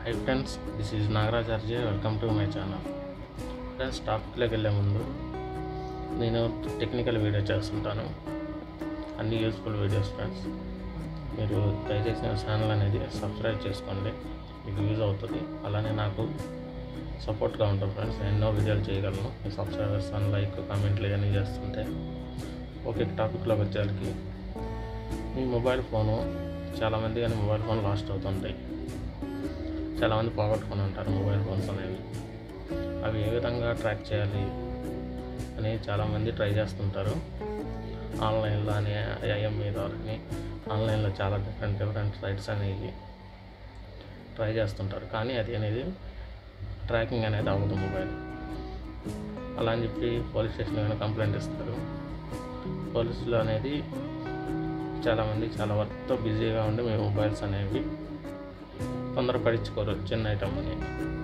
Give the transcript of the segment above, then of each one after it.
high friends this is Nagaracharya welcome to my channel friends టాపిక్లోకి వెళ్ళే ముందు నేను టెక్నికల్ వీడియో చేస్తుంటాను అన్ని యూస్ఫుల్ వీడియోస్ ఫ్రెండ్స్ మీరు దయచేసి నా ఛానల్ అనేది సబ్స్క్రైబ్ చేసుకోండి మీకు యూజ్ అవుతుంది అలానే నాకు సపోర్ట్గా ఉంటుంది ఫ్రెండ్స్ నేను ఎన్నో వీడియోలు చేయగలను మీ సబ్స్క్రైబర్స్ అని లైక్ కామెంట్లు ఇవన్నీ చేస్తుంటే ఓకే టాపిక్లోకి వచ్చేసరికి మీ మొబైల్ ఫోను చాలామంది కానీ మొబైల్ ఫోన్ లాస్ట్ అవుతుంటాయి చాలామంది పోగొట్టుకొని ఉంటారు మొబైల్ ఫోన్స్ అనేవి అవి ఏ విధంగా ట్రాక్ చేయాలి అని చాలామంది ట్రై చేస్తుంటారు ఆన్లైన్లో అని ఐఎంఈ ద్వారా ఆన్లైన్లో చాలా డిఫరెంట్ డిఫరెంట్ సైట్స్ అనేవి ట్రై చేస్తుంటారు కానీ అది అనేది ట్రాకింగ్ అనేది అవ్వదు మొబైల్ అలా అని చెప్పి పోలీస్ స్టేషన్ కానీ కంప్లైంట్ ఇస్తారు పోలీసులు అనేది చాలామంది చాలా వర్క్తో బిజీగా ఉండి మీ మొబైల్స్ అనేవి తొందరపడించుకోరు చిన్న ఐటమ్ అని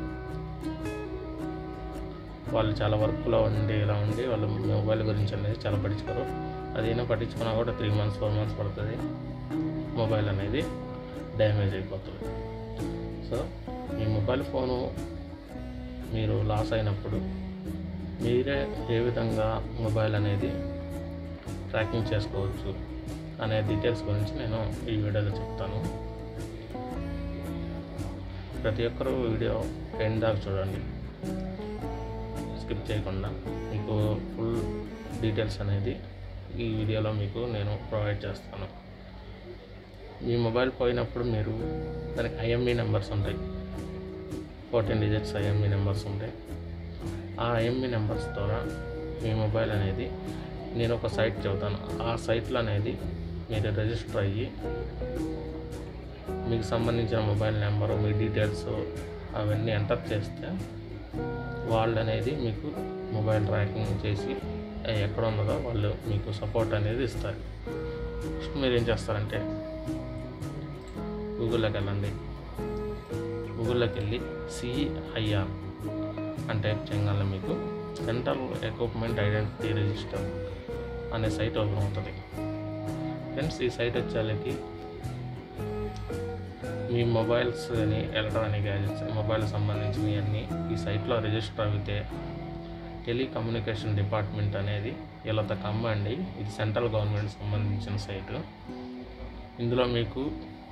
వాళ్ళు చాలా వర్క్లో ఉండి ఇలా ఉండి వాళ్ళు మొబైల్ గురించి అనేది చాలా పట్టించుకోరు అదైనా పట్టించుకున్నా కూడా త్రీ మంత్స్ ఫోర్ మంత్స్ పడుతుంది మొబైల్ అనేది డ్యామేజ్ అయిపోతుంది సో మీ మొబైల్ ఫోను మీరు లాస్ అయినప్పుడు మీరే ఏ విధంగా మొబైల్ అనేది ట్రాకింగ్ చేసుకోవచ్చు అనే డీటెయిల్స్ గురించి నేను ఈ వీడియోలో చెప్తాను ప్రతి ఒక్కరూ వీడియో ఎండ్ దాకా చూడండి స్కిప్ చేయకుండా మీకు ఫుల్ డీటెయిల్స్ అనేది ఈ వీడియోలో మీకు నేను ప్రొవైడ్ చేస్తాను మీ మొబైల్ పోయినప్పుడు మీరు దానికి ఐఎంఈ నెంబర్స్ ఉంటాయి ఫోర్టీన్ డిజిట్స్ ఐఎంఈ నెంబర్స్ ఉంటాయి ఆ ఐఎంఈ నెంబర్స్ ద్వారా మీ మొబైల్ అనేది నేను ఒక సైట్ చెబుతాను ఆ సైట్లో అనేది మీరు రిజిస్టర్ అయ్యి మీకు సంబంధించిన మొబైల్ నెంబరు మీ డీటెయిల్స్ అవన్నీ ఎంటర్ చేస్తే వాళ్ళు అనేది మీకు మొబైల్ ట్రాకింగ్ చేసి ఎక్కడ ఉన్నదో వాళ్ళు మీకు సపోర్ట్ అనేది ఇస్తారు ఫస్ట్ మీరు ఏం చేస్తారంటే గూగుల్లోకి వెళ్ళండి గూగుల్లోకి వెళ్ళి సిఐఆర్ అని టైప్ చేయగల మీకు సెంట్రల్ ఎక్విప్మెంట్ ఐడెంటిటీ రిజిస్టర్ అనే సైట్ ఓపెన్ అవుతుంది ఫ్రెండ్స్ ఈ సైట్ వచ్చేళ్ళకి మీ మొబైల్స్ కానీ ఎలక్ట్రానిక్ గ్యాజెట్స్ మొబైల్ సంబంధించినవి అన్నీ ఈ సైట్లో రిజిస్టర్ అయితే టెలికమ్యూనికేషన్ డిపార్ట్మెంట్ అనేది వీళ్ళతో కమ్మండి ఇది సెంట్రల్ గవర్నమెంట్ సంబంధించిన సైటు ఇందులో మీకు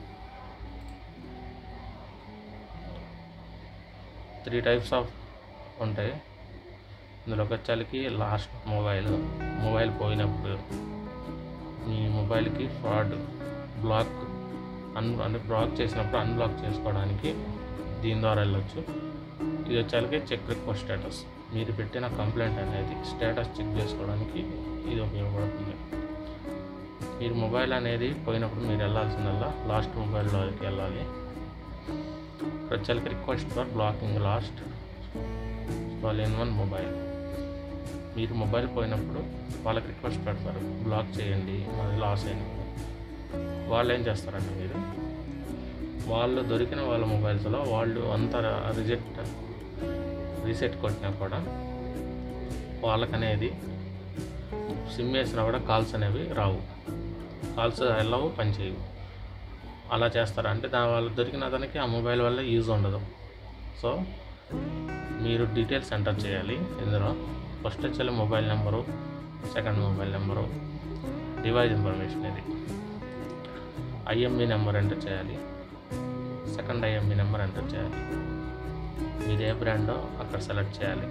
త్రీ టైప్స్ ఆఫ్ ఉంటాయి ఇందులోకి వచ్చేసరికి లాస్ట్ మొబైల్ మొబైల్ పోయినప్పుడు మీ మొబైల్కి ఫ్రాడ్ బ్లాక్ అన్ అంటే బ్లాక్ చేసినప్పుడు అన్బ్లాక్ చేసుకోవడానికి దీని ద్వారా వెళ్ళొచ్చు ఇది వచ్చేసరికి చెక్ రిక్వెస్ట్ స్టేటస్ మీరు పెట్టిన కంప్లైంట్ అనేది స్టేటస్ చెక్ చేసుకోవడానికి ఇది ఉపయోగపడుతుంది మీరు మొబైల్ అనేది పోయినప్పుడు మీరు వెళ్ళాల్సిందల్లా లాస్ట్ మొబైల్లోకి వెళ్ళాలి వచ్చేసరికి request for blocking lost in one mobile మీరు మొబైల్ పోయినప్పుడు వాళ్ళకి రిక్వెస్ట్ పెడతారు బ్లాక్ చేయండి మాది లాస్ అయింది వాళ్ళు ఏం చేస్తారంటే మీరు వాళ్ళు దొరికిన వాళ్ళ మొబైల్స్లో వాళ్ళు అంత రిజెక్ట్ రీసెట్ కొట్టినా కూడా వాళ్ళకనేది సిమ్ వేసినా కూడా కాల్స్ అనేవి రావు కాల్స్ వెళ్ళవు పనిచేయవు అలా చేస్తారు అంటే దాని వాళ్ళు దొరికిన అతనికి ఆ మొబైల్ వల్ల యూజ్ ఉండదు సో మీరు డీటెయిల్స్ ఎంటర్ చేయాలి ఇందులో ఫస్ట్ వచ్చే mobile number second mobile number device information ఇది ఐఎంఈ నెంబర్ ఎంటర్ చేయాలి సెకండ్ ఐఎంఈ నెంబర్ ఎంటర్ చేయాలి మీరు ఏ బ్రాండో అక్కడ సెలెక్ట్ చేయాలి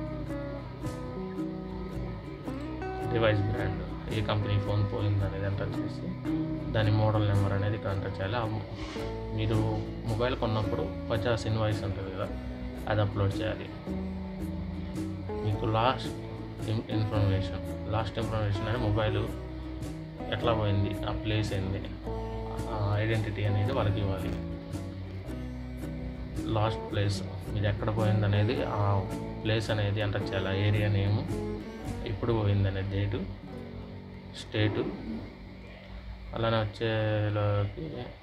డివైస్ బ్రాండ్ ఏ కంపెనీ ఫోన్ పోయింది అనేది ఎంటర్ చేసి దాని మోడల్ నెంబర్ అనేది ఇక్కడ ఎంటర్ చేయాలి ఆ మీరు మొబైల్ కొన్నప్పుడు పచాస్ ఇన్వాయిస్ ఉంటుంది కదా అది అప్లోడ్ చేయాలి మీకు లాస్ట్ ఇన్ఫర్మేషన్ లాస్ట్ ఇన్ఫర్మేషన్ అనేది మొబైల్ ఎట్లా పోయింది ఆ ప్లేస్ ఏంది ఐడెంటిటీ అనేది వాళ్ళకి ఇవ్వాలి లాస్ట్ ప్లేస్ మీరు ఎక్కడ పోయింది అనేది ఆ ప్లేస్ అనేది ఎంటర్ చేయాలి ఏరియా నేము ఎప్పుడు పోయింది అనేది డేటు స్టేటు అలానే వచ్చేలోకి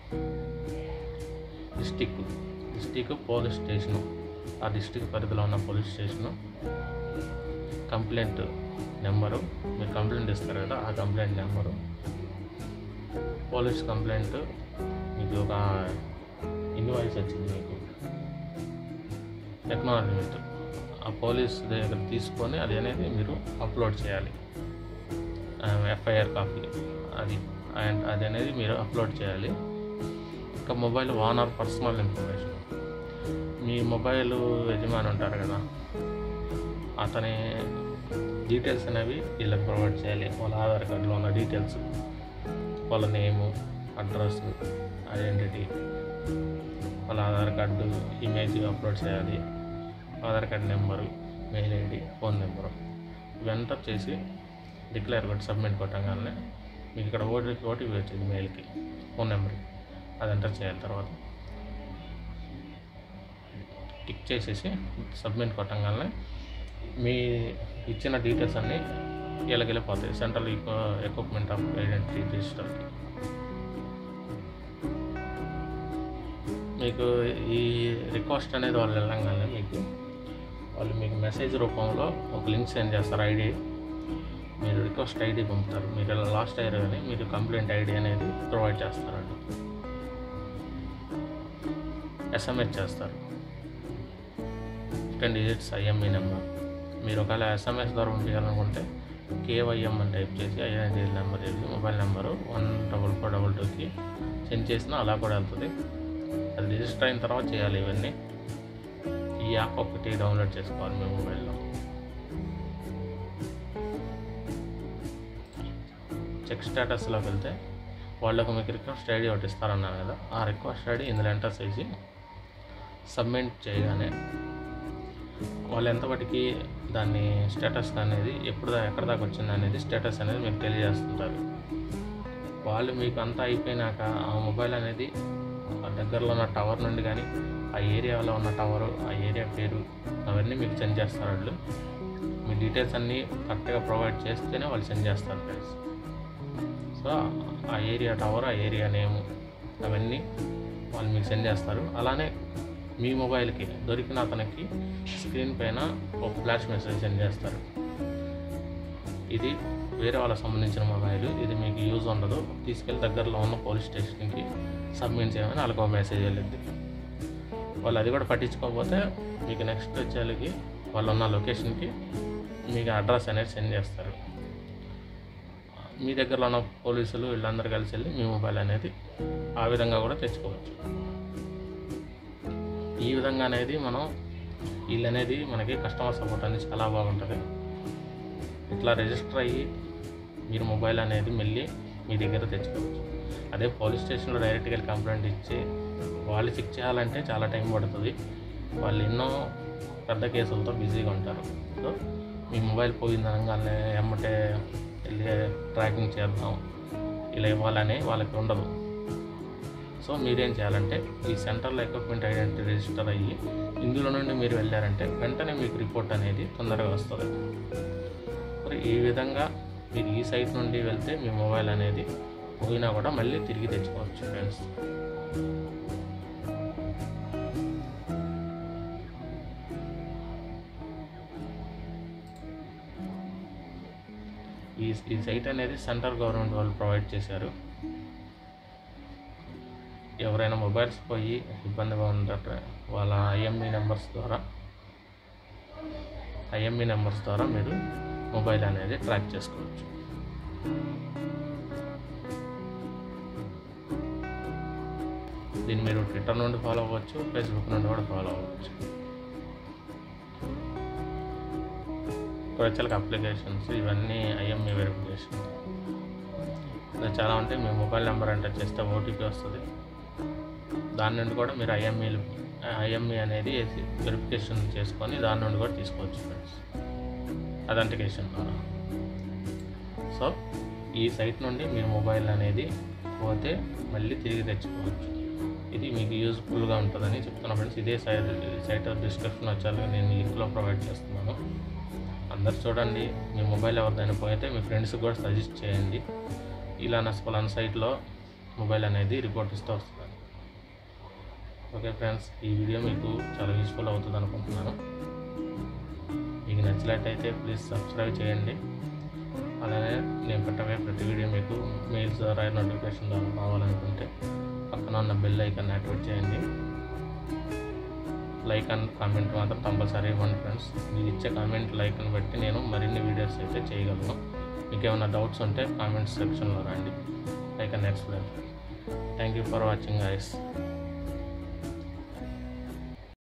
డిస్టిక్ డిస్టిక్ పోలీస్ స్టేషను ఆ డిస్టిక్ పరిధిలో ఉన్న పోలీస్ స్టేషను కంప్లైంట్ నెంబరు మీరు కంప్లైంట్ ఇస్తారు కదా ఆ కంప్లైంట్ నెంబరు పోలీస్ కంప్లైంట్ మీకు ఒక ఇన్వాయిస్ వాయిస్ వచ్చింది మీకు ఎక్నాలజ్మెంట్ ఆ పోలీస్ దగ్గర తీసుకొని అది అనేది మీరు అప్లోడ్ చేయాలి ఎఫ్ఐఆర్ కాపీ అది అండ్ అది అనేది మీరు అప్లోడ్ చేయాలి ఇంకా మొబైల్ వాన్ ఆర్ పర్సనల్ ఇన్ఫర్మేషన్ మీ మొబైల్ యజమాని ఉంటారు కదా అతని డీటెయిల్స్ అనేవి వీళ్ళకి ప్రొవైడ్ చేయాలి వాళ్ళ ఆధార్ కార్డులో ఉన్న డీటెయిల్స్ వాళ్ళ నేము అడ్రస్ ఐడెంటిటీ వాళ్ళ ఆధార్ కార్డు ఇమేజ్ అప్లోడ్ చేయాలి Aadhaar card number mail ID phone number ఇవి ఎంటర్ చేసి డిక్లేర్ కొట్టి సబ్మిట్ కొట్టగానే మీకు ఇక్కడ ఓటీపీ ఓటీపీ వచ్చింది మెయిల్కి ఫోన్ నెంబర్కి అది ఎంటర్ చేయాలి తర్వాత టిక్ చేసేసి సబ్మిట్ కొట్టగానే మీ ఇచ్చిన డీటెయిల్స్ అన్నీ వెళ్ళిపోతాయి సెంట్రల్ ఎక్విప్మెంట్ ఆఫ్ ఐడెంటిటీ రిజిస్టర్కి మీకు ఈ రిక్వెస్ట్ అనేది వాళ్ళు వెళ్ళంగానే మీకు వాళ్ళు మీకు మెసేజ్ రూపంలో ఒక లింక్ సెండ్ చేస్తారు ఐడి మీరు రిక్వెస్ట్ ఐడి పంపుతారు మీరు ఇలా లాస్ట్ అయ్యారు కానీ మీరు కంప్లైంట్ ఐడి అనేది ప్రొవైడ్ చేస్తారండి ఎస్ఎంఎస్ చేస్తారు టెన్ డిజిట్స్ ఐఎంఈ నెంబర్ మీరు ఒకవేళ ఎస్ఎంఎస్ ద్వారా పంపించాలనుకుంటే కేవైఎం అని టైప్ చేసి ఐడెంటిటీ నెంబర్ చెప్పి mobile number one double four double టూకి సెండ్ చేసినా అలా కూడా వెళ్తుంది అది రిజిస్టర్ అయిన తర్వాత చేయాలి ఇవన్నీ ఈ యాప్ ఒకటి డౌన్లోడ్ చేసుకోవాలి మీ మొబైల్లో చెక్ స్టేటస్లోకి వెళ్తే వాళ్ళకు మీకు రిక్వెస్ట్ ఐడి ఒకటి ఇస్తారన్నాను కదా ఆ రిక్వెస్ట్ ఐడి ఇందులో ఎంటర్ చేసి సబ్మిట్ చేయగానే వాళ్ళు ఎంతవరకు దాన్ని స్టేటస్ అనేది ఎప్పుడు దా ఎక్కడ దాకా వచ్చింది అనేది స్టేటస్ అనేది మీకు తెలియజేస్తుంటారు వాళ్ళు మీకు అంతా అయిపోయినాక ఆ మొబైల్ అనేది ఆ దగ్గరలో ఉన్న టవర్ నుండి కానీ ఆ ఏరియాలో ఉన్న టవరు ఆ ఏరియా పేరు అవన్నీ మీకు సెండ్ చేస్తారు వాళ్ళు మీ డీటెయిల్స్ అన్నీ కరెక్ట్గా ప్రొవైడ్ చేస్తేనే వాళ్ళు సెండ్ చేస్తారు ఫ్రెండ్స్ సో ఆ ఏరియా టవర్ ఆ ఏరియా నేము అవన్నీ వాళ్ళు మీకు సెండ్ చేస్తారు అలానే మీ మొబైల్కి దొరికిన అతనికి స్క్రీన్ పైన ఒక ఫ్లాష్ మెసేజ్ సెండ్ చేస్తారు ఇది వేరే వాళ్ళకి సంబంధించిన మొబైల్ ఇది మీకు యూజ్ ఉండదు తీసుకెళ్ళి దగ్గరలో ఉన్న పోలీస్ స్టేషన్కి సబ్మిట్ చేయమని వాళ్ళకి ఒక మెసేజ్ వెళ్ళింది వాళ్ళు అది కూడా పట్టించుకోకపోతే మీకు నెక్స్ట్ వచ్చేళ్ళకి వాళ్ళు ఉన్న లొకేషన్కి మీకు అడ్రస్ అనేది సెండ్ చేస్తారు మీ దగ్గరలో ఉన్న పోలీసులు వీళ్ళందరూ కలిసి వెళ్ళి మీ మొబైల్ అనేది ఆ విధంగా కూడా తెచ్చుకోవచ్చు ఈ విధంగా అనేది మనం వీళ్ళు అనేది మనకి కస్టమర్ సపోర్ట్ అనేది చాలా బాగుంటుంది ఇట్లా రిజిస్టర్ అయ్యి మీరు మొబైల్ అనేది మళ్ళీ మీ దగ్గర తెచ్చుకోవచ్చు అదే పోలీస్ స్టేషన్లో డైరెక్ట్గా వెళ్ళి కంప్లైంట్ ఇచ్చి వాళ్ళు చెక్ చేయాలంటే చాలా టైం పడుతుంది వాళ్ళు ఎన్నో పెద్ద కేసులతో బిజీగా ఉంటారు సో మీ మొబైల్ పోయిందనగానే ఎమ్మటే వెళ్ళి ట్రాకింగ్ చేద్దాం ఇలా ఇవ్వాలని వాళ్ళకి ఉండదు సో మీరేం చేయాలంటే ఈ సెంట్రల్ ఎక్విప్మెంట్ ఐడెంటిటీ రిజిస్టర్ అయ్యి ఇందులో నుండి మీరు వెళ్ళారంటే వెంటనే మీకు రిపోర్ట్ అనేది తొందరగా వస్తుంది మరి ఈ విధంగా మీరు ఈ సైట్ నుండి వెళ్తే మీ మొబైల్ అనేది పోయినా కూడా మళ్ళీ తిరిగి తెచ్చుకోవచ్చు ఫ్రెండ్స్ ఈ ఈ సైట్ అనేది సెంట్రల్ గవర్నమెంట్ వాళ్ళు ప్రొవైడ్ చేశారు ఎవరైనా మొబైల్స్ పోయి ఇబ్బందిగా ఉంటారు వాళ్ళ ఐఎంఈ నెంబర్స్ ద్వారా ఐఎంఈ నెంబర్స్ ద్వారా మీరు మొబైల్ అనేది ట్రాక్ చేసుకోవచ్చు దీన్ని మీరు ట్విట్టర్ నుండి ఫాలో అవ్వచ్చు ఫేస్బుక్ నుండి కూడా ఫాలో అవ్వచ్చు వచ్చేలకు అప్లికేషన్స్ ఇవన్నీ ఐఎంఈ వెరిఫికేషన్ ఇలా చాలా ఉంటాయి మీ మొబైల్ నెంబర్ ఎంటర్ చేస్తే ఓటీపీ వస్తుంది దాని నుండి కూడా మీరు ఐఎంఈ ఐఎంఈ అనేది వెరిఫికేషన్ చేసుకొని దాని నుండి కూడా తీసుకోవచ్చు ఫ్రెండ్స్ అథెంటికేషన్ ద్వారా సో ఈ సైట్ నుండి మీ మొబైల్ అనేది పోతే మళ్ళీ తిరిగి తెచ్చుకోవచ్చు ఇది మీకు యూజ్ఫుల్గా ఉంటుందని చెప్తున్నా ఫ్రెండ్స్ ఇదే సైట్ సైట్ డిస్క్రిప్షన్ వచ్చాక నేను లింక్లో ప్రొవైడ్ చేస్తున్నాను అందరు చూడండి మీ మొబైల్ ఎవరిదైనా పోయితే మీ ఫ్రెండ్స్కి కూడా సజెస్ట్ చేయండి ఇలా నస్పలాన్ సైట్లో మొబైల్ అనేది రిపోర్ట్ ఇస్తూ వస్తుంది ఓకే ఫ్రెండ్స్ ఈ వీడియో మీకు చాలా యూస్ఫుల్ అవుతుంది అనుకుంటున్నాను మీకు నచ్చినట్టయితే ప్లీజ్ సబ్స్క్రైబ్ చేయండి అలానే నేను పెట్టబోయే ప్రతి వీడియో మీకు మెయిల్స్ ద్వారా నోటిఫికేషన్ ద్వారా కావాలనుకుంటే పక్కన ఉన్న బెల్ ఐకాన్ యాక్టివేట్ చేయండి లైక్ అండ్ కామెంట్ మాత్రం కంపల్సరీ ఇవ్వండి ఫ్రెండ్స్ మీరు ఇచ్చే కామెంట్ లైక్ని బట్టి నేను మరిన్ని వీడియోస్ అయితే చేయగలను మీకు ఏమైనా డౌట్స్ ఉంటే కామెంట్ సెక్షన్లో రండి I can explain thank you for watching ice